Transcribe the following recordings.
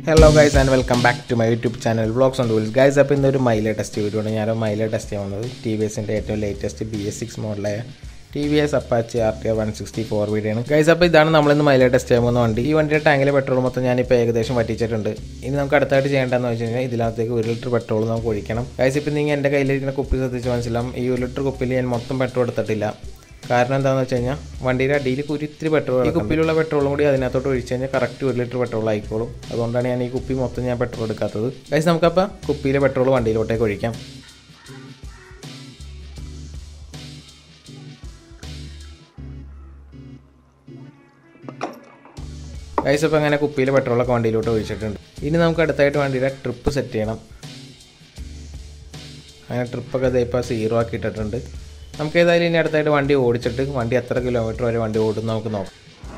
hello guys and welcome back to my YouTube channel vlogs on tools guys അപ്പോൾ ഇന്നൊരു മൈല test video ആണ് ഞാൻ മൈല test ചെയ്യാൻ വന്നത് ടി വി എസിൻ്റെ ഏറ്റവും ലേറ്റസ്റ്റ് ബി എസ് സിക്സ് മോഡലായ T V S Apache R T R one sixty four video ആണ് ഗൈസ് അപ്പോൾ ഇതാണ് നമ്മളിന്ന് മൈല ടെസ്റ്റ് ചെയ്യാൻ പോകുന്ന വണ്ടി ഈ വണ്ടിയുടെ ടാങ്കിലെ പെട്രോൾ മൊത്തം ഞാനിപ്പോൾ ഏകദേശം വറ്റിച്ചിട്ടുണ്ട് ഇനി നമുക്ക് അടുത്തായിട്ട് ചെയ്യേണ്ടതെന്ന് വെച്ച് കഴിഞ്ഞാൽ ഇതിനകത്തേക്ക് ഒരു ലിറ്റർ പെട്രോൾ നമുക്ക് ഒഴിക്കണം ഗൈസ് ഇപ്പോൾ നിങ്ങൾ എൻ്റെ കയ്യിലിരിക്കുന്ന കുപ്പി ശ്രദ്ധിച്ച് മനസ്സിലാവും ഈ ഒരു ലിറ്റർ കുപ്പിയിൽ ഞാൻ മൊത്തം പെട്രോൾ എടുത്തിട്ടില്ല കാരണം എന്താണെന്ന് വെച്ച് കഴിഞ്ഞാൽ വണ്ടിയുടെ അടിയിൽ ഒരു ഇത്തിരി പെട്രോൾ ഈ കുപ്പിയിലുള്ള പെട്രോളും കൂടി അതിനകത്തോട്ട് ഒഴിച്ച് കഴിഞ്ഞാൽ കറക്റ്റ് ഒരു ലിറ്റർ പെട്രോൾ ആയിക്കോളും അതുകൊണ്ടാണ് ഞാൻ ഈ കുപ്പി മൊത്തം ഞാൻ പെട്രോൾ എടുക്കാത്തത് ഗൈസ് നമുക്കപ്പോൾ കുപ്പിയിലെ പെട്രോൾ വണ്ടിയിലോട്ടേക്ക് ഒഴിക്കാം ഗൈസ് അപ്പോൾ അങ്ങനെ കുപ്പിയിലെ പെട്രോളൊക്കെ വണ്ടിയിലോട്ട് ഒഴിച്ചിട്ടുണ്ട് ഇനി നമുക്ക് അടുത്തായിട്ട് വണ്ടിയുടെ ട്രിപ്പ് സെറ്റ് ചെയ്യണം അങ്ങനെ ട്രിപ്പൊക്കെ ഇതേ ഇപ്പോൾ സീറോ ആക്കി ഇട്ടിട്ടുണ്ട് നമുക്ക് ഏതായാലും ഇനി അടുത്തായിട്ട് വണ്ടി ഓടിച്ചിട്ട് വണ്ടി എത്ര കിലോമീറ്റർ വരെ വണ്ടി ഓടും നമുക്ക് നോക്കാം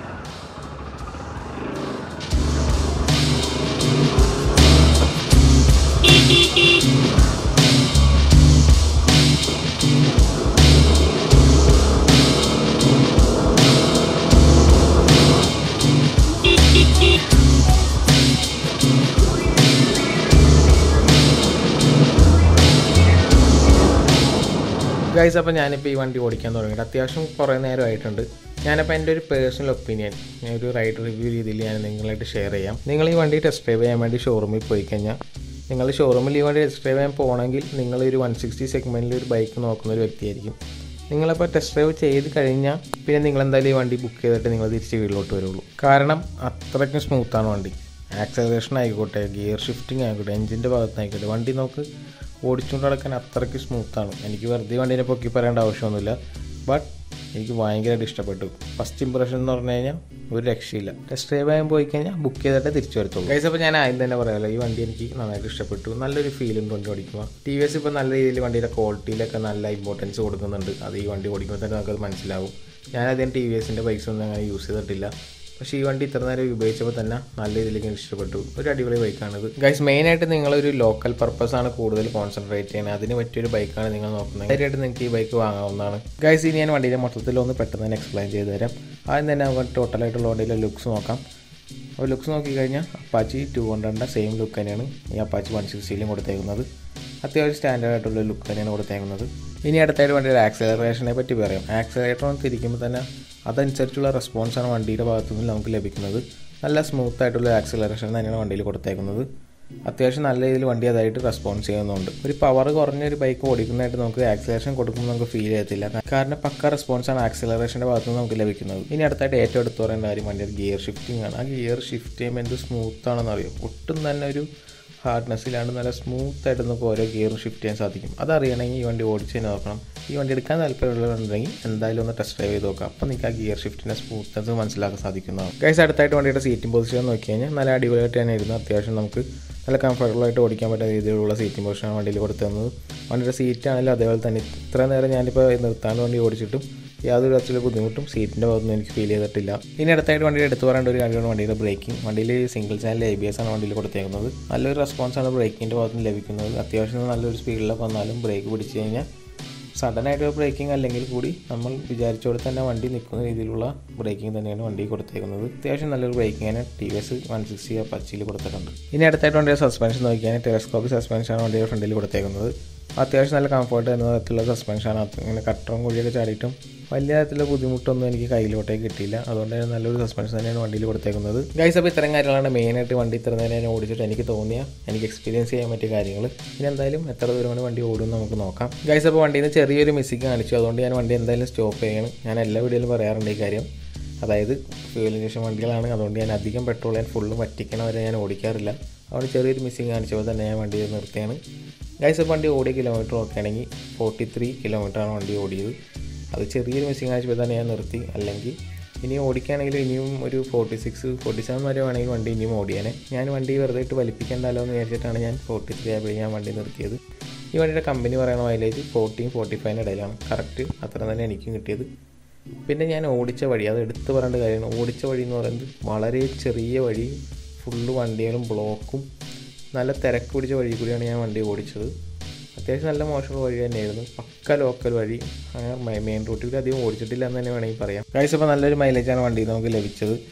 ഗൈസ് അപ്പോൾ ഞാനിപ്പോൾ ഈ വണ്ടി ഓടിക്കാൻ തുടങ്ങിയിട്ട് അത്യാവശ്യം കുറേ നേരമായിട്ടുണ്ട് ഞാനപ്പോൾ എൻ്റെ ഒരു പേഴ്സണൽ ഒപ്പീനിയൻ ഞാൻ ഒരു റൈഡ് റിവ്യൂ രീതിയിൽ ഞാൻ നിങ്ങളായിട്ട് ഷെയർ ചെയ്യാം നിങ്ങൾ ഈ വണ്ടി ടെസ്റ്റ് ഡ്രൈവ് ചെയ്യാൻ വേണ്ടി ഷോറൂമിൽ പോയി കഴിഞ്ഞാൽ നിങ്ങൾ ഷോറൂമിൽ ഈ വണ്ടി ടെസ്റ്റ് ഡ്രൈവ് ചെയ്യാൻ പോകണമെങ്കിൽ നിങ്ങൾ ഒരു വൺ സിക്സ്റ്റി സെഗ്മെൻറ്റിൽ ഒരു ബൈക്ക് നോക്കുന്ന ഒരു വ്യക്തിയായിരിക്കും നിങ്ങളപ്പോൾ ടെസ്റ്റ് ഡ്രൈവ് ചെയ്ത് കഴിഞ്ഞാൽ പിന്നെ നിങ്ങൾ എന്തായാലും ഈ വണ്ടി ബുക്ക് ചെയ്തിട്ട് നിങ്ങൾ തിരിച്ച് വീട്ടിലോട്ട് വരുള്ളൂ കാരണം അത്രയ്ക്കും സ്മൂത്താണ് വണ്ടി ആക്സലറേഷൻ ആയിക്കോട്ടെ ഗിയർ ഷിഫ്റ്റിംഗ് ആയിക്കോട്ടെ എഞ്ചിൻ്റെ ഭാഗത്തായിക്കോട്ടെ വണ്ടി നമുക്ക് ഓടിച്ചുകൊണ്ട് നടക്കാൻ അത്രയ്ക്ക് സ്മൂത്താണ് എനിക്ക് വെറുതെ വണ്ടീനെ പൊക്കി പറയേണ്ട ആവശ്യമൊന്നുമില്ല ബട്ട് എനിക്ക് ഭയങ്കരമായിട്ട് ഇഷ്ടപ്പെട്ടു ഫസ്റ്റ് ഇമ്പ്രഷൻ എന്ന് പറഞ്ഞു കഴിഞ്ഞാൽ ഒരു രക്ഷയില്ല ടെസ്റ്റ് ഡ്രൈവ് ചെയ്യാൻ പോയി കഴിഞ്ഞാൽ ബുക്ക് ചെയ്തിട്ട് തിരിച്ചു വരത്തുള്ളൂ ഗൈസ് അപ്പോൾ ഞാൻ ആദ്യം തന്നെ പറയാമല്ലോ ഈ വണ്ടി എനിക്ക് നന്നായിട്ട് ഇഷ്ടപ്പെട്ടു നല്ലൊരു ഫീലുണ്ട് വണ്ടി ഓടിക്കുമ്പോൾ ടി വി എസ് ഇപ്പോൾ നല്ല രീതിയിൽ വണ്ടിയുടെ ക്വാളിറ്റിയിലൊക്കെ നല്ല ഇമ്പോർട്ടൻസ് കൊടുക്കുന്നുണ്ട് അത് ഈ വണ്ടി ഓടിക്കുമ്പോൾ തന്നെ നമുക്കത് മനസ്സിലാവും ഞാനധികം ടി വി എസിൻ്റെ ബൈക്സ് ഒന്നും അങ്ങനെ യൂസ് ചെയ്തിട്ടില്ല പക്ഷേ ഈ വണ്ടി ഇത്ര നേരം ഉപയോഗിച്ചപ്പോൾ തന്നെ നല്ല രീതിയിലേക്ക് എനിക്ക് ഇഷ്ടപ്പെട്ടു ഒരു അടിപൊളി ബൈക്കാണിത് ഗൈസ് മെയിനായിട്ട് നിങ്ങളൊരു ലോക്കൽ പർപ്പസ് ആണ് കൂടുതൽ കോൺസെൻട്രേറ്റ് ചെയ്യുന്നത് അതിന് പറ്റിയൊരു ബൈക്കാണ് നിങ്ങൾ നോക്കുന്നത് ധൈര്യമായിട്ട് നിങ്ങൾക്ക് ഈ ബൈക്ക് വാങ്ങാവുന്നതാണ് ഗൈസ് ഇനി ഞാൻ വണ്ടിയുടെ മൊത്തത്തിൽ ഒന്ന് പെട്ടെന്ന് തന്നെ എക്സ്പ്ലെയിൻ ചെയ്ത് തരാം ആദ്യം തന്നെ നമുക്ക് ടോട്ടലായിട്ടുള്ള വണ്ടിയിലെ ലുക്സ് നോക്കാം അപ്പോൾ ലുക്സ് നോക്കിക്കഴിഞ്ഞാൽ അപ്പാച്ചി ടു ഹൺഡ്രഡിൻ്റെ സെയിം ലുക്ക് തന്നെയാണ് ഈ അപ്പാച്ചി വൺ സിക്സ്റ്റിയിലും കൊടുത്തേക്കുന്നത് അത്യാവശ്യം സ്റ്റാൻഡേർഡ് ആയിട്ടുള്ള ലുക്ക് തന്നെയാണ് കൊടുത്തേക്കുന്നത് ഇനി അടുത്തായിട്ട് വണ്ടിയുടെ ആക്സലറേഷനെ പറ്റി പറയാം ആക്സലേറ്റർ ഒന്ന് തിരിക്കുമ്പോൾ തന്നെ അതനുസരിച്ചുള്ള റെസ്പോൺസാണ് വണ്ടിയുടെ ഭാഗത്തു നിന്ന് നമുക്ക് ലഭിക്കുന്നത് നല്ല സ്മൂത്ത് ആയിട്ടുള്ള ആക്സലറേഷൻ തന്നെയാണ് വണ്ടിയിൽ കൊടുത്തേക്കുന്നത് അത്യാവശ്യം നല്ല രീതിയിൽ വണ്ടി അതായിട്ട് റെസ്പോൺസ് ചെയ്യുന്നുണ്ട് ഒരു പവർ കുറഞ്ഞ ഒരു ബൈക്ക് ഓടിക്കുന്നതായിട്ട് നമുക്ക് ആക്സലേഷൻ കൊടുക്കുമ്പോൾ നമുക്ക് ഫീൽ ചെയ്യത്തില്ല കാരണം പക്ക റെസ്പോൺസാണ് ആക്സലറേഷൻ്റെ ഭാഗത്ത് നിന്ന് നമുക്ക് ലഭിക്കുന്നത് ഇനി അടുത്തായിട്ട് ഏറ്റവും എടുത്ത് പറയേണ്ട കാര്യം വണ്ടിയുടെ ഗിയർ ഷിഫ്റ്റിംഗ് ആണ് ആ ഗിയർ ഷിഫ്റ്റ് ചെയ്യുമ്പോൾ എന്ത് സ്മൂത്ത് ആണെന്ന് അറിയാം ഒട്ടും തന്നെ ഒരു ഹാർഡ്നെസ്സിലാണ് നല്ല സ്മൂത്ത് ആയിട്ട് നമുക്ക് ഓരോ ഗിയർ ഷിഫ്റ്റ് ചെയ്യാൻ സാധിക്കും അതറിയണമെങ്കിൽ ഈ വണ്ടി ഓടിച്ച് തന്നെ നോക്കണം ഈ വണ്ടി എടുക്കാൻ താല്പര്യമുള്ളവരുണ്ടെങ്കിൽ എന്തായാലും ഒന്ന് ടെസ്റ്റ് ഡ്രൈവ് ചെയ്ത് നോക്കാം അപ്പോൾ നിങ്ങൾക്ക് ആ ഗിയർ ഷിഫ്റ്റിൻ്റെ സ്മൂത്ത്നെസ് മനസ്സിലാക്കാൻ സാധിക്കുന്നതാണ് ഗൈസ് അടുത്തായിട്ട് വണ്ടിയുടെ സീറ്റിംഗ് പൊസിഷൻ നോക്കി കഴിഞ്ഞാൽ നല്ല അടിപൊളിയായിട്ട് തന്നെ ഇരുന്നു അത്യാവശ്യം നമുക്ക് നല്ല കംഫർട്ടബിൾ ആയിട്ട് ഓടിക്കാൻ പറ്റുന്ന രീതിയിലുള്ള സീറ്റിംഗ് പൊസിഷനാണ് വണ്ടിയിൽ കൊടുത്തത് വണ്ടിയുടെ സീറ്റ് ആണെങ്കിലും അതേപോലെ തന്നെ ഇത്ര നേരം ഞാനിപ്പോൾ നിർത്താണ്ട് വണ്ടി ഓടിച്ചിട്ടും യാതൊരു തരത്തിലുള്ള ബുദ്ധിമുട്ടും സീറ്റിൻ്റെ ഭാഗത്തൊന്നും എനിക്ക് ഫീൽ ചെയ്തിട്ടില്ല ഇനി അടുത്തായിട്ട് വണ്ടിയുടെ എടുത്തു പറയേണ്ട ഒരു കാര്യമാണ് വണ്ടിയുടെ ബ്രേക്കിംഗ് വണ്ടിയിൽ single channel A B S ആണ് വണ്ടിയിൽ കൊടുത്തേക്കുന്നത് നല്ലൊരു റെസ്പോൺസാണ് ബ്രേക്കിൻ്റെ ഭാഗത്ത് നിന്ന് ലഭിക്കുന്നത് അത്യാവശ്യം നല്ലൊരു സ്പീഡിലൊക്കെ വന്നാലും ബ്രേക്ക് പിടിച്ച് കഴിഞ്ഞാൽ സഡനായിട്ട് ബ്രേക്കിംഗ് അല്ലെങ്കിൽ കൂടി നമ്മൾ വിചാരിച്ചോടെ തന്നെ വണ്ടി നിൽക്കുന്ന രീതിയിലുള്ള ബ്രേക്കിംഗ് തന്നെയാണ് വണ്ടി കൊടുത്തേക്കുന്നത് അത്യാവശ്യം നല്ലൊരു ബ്രേക്കിങ്ങിന് T V S one sixty പച്ചിയിൽ കൊടുത്തിട്ടുണ്ട് ഇനി അടുത്തായിട്ട് വണ്ടിയുടെ സസ്പെൻഷൻ നോക്കിയാൽ ടെലസ്കോപ്പിക് സസ്പെൻഷനാണ് വണ്ടിയുടെ ഫ്രണ്ടിൽ കൊടുത്തേക്കുന്നത് അത്യാവശ്യം നല്ല കംഫർട്ട് എന്ന തരത്തിലുള്ള സസ്പെൻഷനാണ് ഇങ്ങനെ കട്ടറും കുഴിയൊക്കെ ചാടിയിട്ടും വലിയ തരത്തിലുള്ള ബുദ്ധിമുട്ടൊന്നും എനിക്ക് കയ്യിലോട്ടേക്ക് കിട്ടിയില്ല അതുകൊണ്ട് തന്നെ നല്ലൊരു സസ്പെൻഷൻ തന്നെയാണ് വണ്ടിയിൽ കൊടുത്തേക്കുന്നത് ഗൈസ് അപ്പോൾ ഇത്തരം കാര്യങ്ങളാണ് മെയിനായിട്ട് വണ്ടി ഇത്ര നേരം ഞാൻ ഓടിച്ചിട്ട് എനിക്ക് തോന്നിയ എനിക്ക് എക്സ്പീരിയൻസ് ചെയ്യാൻ പറ്റിയ കാര്യങ്ങൾ ഇനി എന്തായാലും എത്ര ദൂരമാണ് വണ്ടി ഓടുമെന്ന് നമുക്ക് നോക്കാം ഗൈസ് അപ്പോൾ വണ്ടിയിൽ നിന്ന് ചെറിയൊരു മിസ്സിങ് കാണിച്ചു അതുകൊണ്ട് ഞാൻ വണ്ടി എന്തായാലും സ്റ്റോപ്പ് ചെയ്യണം ഞാൻ എല്ലാ വീഡിയോയിലും പറയാറുണ്ട് ഈ കാര്യം അതായത് ഫ്യൂൽ ഇഞ്ചക്ഷൻ വണ്ടികളാണ് അതുകൊണ്ട് ഞാൻ അധികം പെട്രോൾ ഞാൻ ഫുള്ള് വറ്റിക്കണ വരെ ഞാൻ ഓടിക്കാറില്ല അതുകൊണ്ട് ചെറിയൊരു മിസ്സിങ് കാണിച്ചപ്പോൾ തന്നെ ഞാൻ വണ്ടി നിർത്തിയാണ് ഗൈസ് വണ്ടി ഓടിയ കിലോമീറ്റർ നോക്കുകയാണെങ്കിൽ ഫോർട്ടി ത്രീ കിലോമീറ്ററാണ് വണ്ടി ഓടിയത് അത് ചെറിയൊരു മിസ്സിങ് കാണിച്ചപ്പോൾ തന്നെ ഞാൻ നിർത്തി അല്ലെങ്കിൽ ഇനി ഓടിക്കുകയാണെങ്കിൽ ഇനിയും ഒരു ഫോർട്ടി സിക്സ് ഫോർട്ടി സെവൻ വരെ വേണമെങ്കിൽ വണ്ടി ഇനിയും ഓടിയാനെ ഞാൻ വണ്ടി വെറുതെ ഇട്ട് വലിപ്പിക്കണ്ടല്ലോ എന്ന് വിചാരിച്ചിട്ടാണ് ഞാൻ ഫോർട്ടി ത്രീ ആയപ്പോഴും ഞാൻ വണ്ടി നിർത്തിയത് ഈ വണ്ടിയുടെ കമ്പനി പറയുന്ന മൈലേജ് ഫോർട്ടീൻ ഫോർട്ടി ഫൈവിൻ്റെ ഇടയിലാണ് കറക്റ്റ് അത്ര തന്നെ എനിക്കും കിട്ടിയത് പിന്നെ ഞാൻ ഓടിച്ച വഴി അത് എടുത്തു പറയേണ്ട കാര്യമാണ് ഓടിച്ച വഴി എന്ന് പറയുന്നത് വളരെ ചെറിയ വഴി ഫുള്ള് വണ്ടികളും ബ്ലോക്കും നല്ല തിരക്ക് പിടിച്ച വഴി കൂടിയാണ് ഞാൻ വണ്ടി ഓടിച്ചത് അത്യാവശ്യം നല്ല മോശമുള്ള വഴി തന്നെയായിരുന്നു പക്ക ലോക്കൽ വഴി അങ്ങനെ മെയിൻ റൂട്ടിൽ അധികം ഓടിച്ചിട്ടില്ല എന്ന് തന്നെ വേണമെങ്കിൽ പറയാം ഗൈസ് അപ്പോൾ നല്ലൊരു മൈലേജാണ് വണ്ടിയിൽ നമുക്ക് ലഭിച്ചത്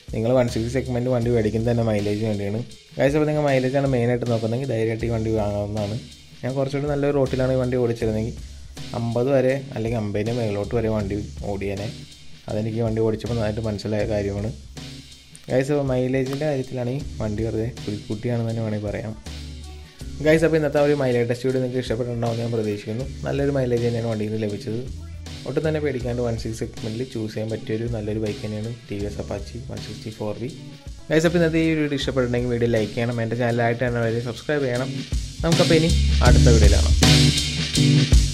നിങ്ങൾ വൺ സിക്സ്റ്റി സെഗ്മെൻറ്റ് വണ്ടി മേടിക്കുന്നത് തന്നെ മൈലേജ് വേണ്ടിയാണ് ഗൈസ് അപ്പോൾ നിങ്ങൾ മൈലേജാണ് മെയിനായിട്ട് നോക്കുന്നതെങ്കിൽ ധൈര്യമായിട്ട് ഈ വണ്ടി വാങ്ങാവുന്നതാണ് ഞാൻ കുറച്ചുകൂടി നല്ലൊരു റോട്ടിലാണ് ഈ വണ്ടി ഓടിച്ചിരുന്നെങ്കിൽ അമ്പത് വരെ അല്ലെങ്കിൽ അമ്പതിൻ്റെ മേലോട്ട് വരെ വണ്ടി ഓടിയേനെ അതെനിക്ക് ഈ വണ്ടി ഓടിച്ചപ്പോൾ നന്നായിട്ട് മനസ്സിലായ കാര്യമാണ് ഗൈസ് അപ്പോൾ മൈലേജിൻ്റെ കാര്യത്തിലാണ് ഈ വണ്ടി വെറുതെ പുലിക്കുട്ടിയാണെന്ന് തന്നെ വേണമെങ്കിൽ പറയാം ഗൈസ് അപ്പോൾ ഇന്നത്തെ ആ ഒരു മൈലേജ് ടെസ്റ്റ് വീഡിയോ നിങ്ങൾക്ക് ഇഷ്ടപ്പെട്ടിട്ടുണ്ടാവും ഞാൻ പ്രതീക്ഷിക്കുന്നു നല്ലൊരു മൈലേജ് തന്നെയാണ് വണ്ടിയിൽ നിന്ന് ലഭിച്ചത് ഒട്ടും തന്നെ പേടിക്കാണ്ട് വൺ സിക്സ് സെഗ്മെൻറ്റിൽ ചൂസ് ചെയ്യാൻ പറ്റിയൊരു നല്ലൊരു ബൈക്ക് തന്നെയാണ് T V S Apache one sixty four V guys അപ്പോൾ ഇന്നത്തെ ഈ വീഡിയോ ഇഷ്ടപ്പെട്ടിട്ടുണ്ടെങ്കിൽ വീഡിയോ ലൈക്ക് ചെയ്യണം എൻ്റെ ചാനലായിട്ട് തന്നെ വരെ സബ്സ്ക്രൈബ് ചെയ്യണം നമുക്കപ്പോൾ ഇനി അടുത്ത വീഡിയോയിലാണ്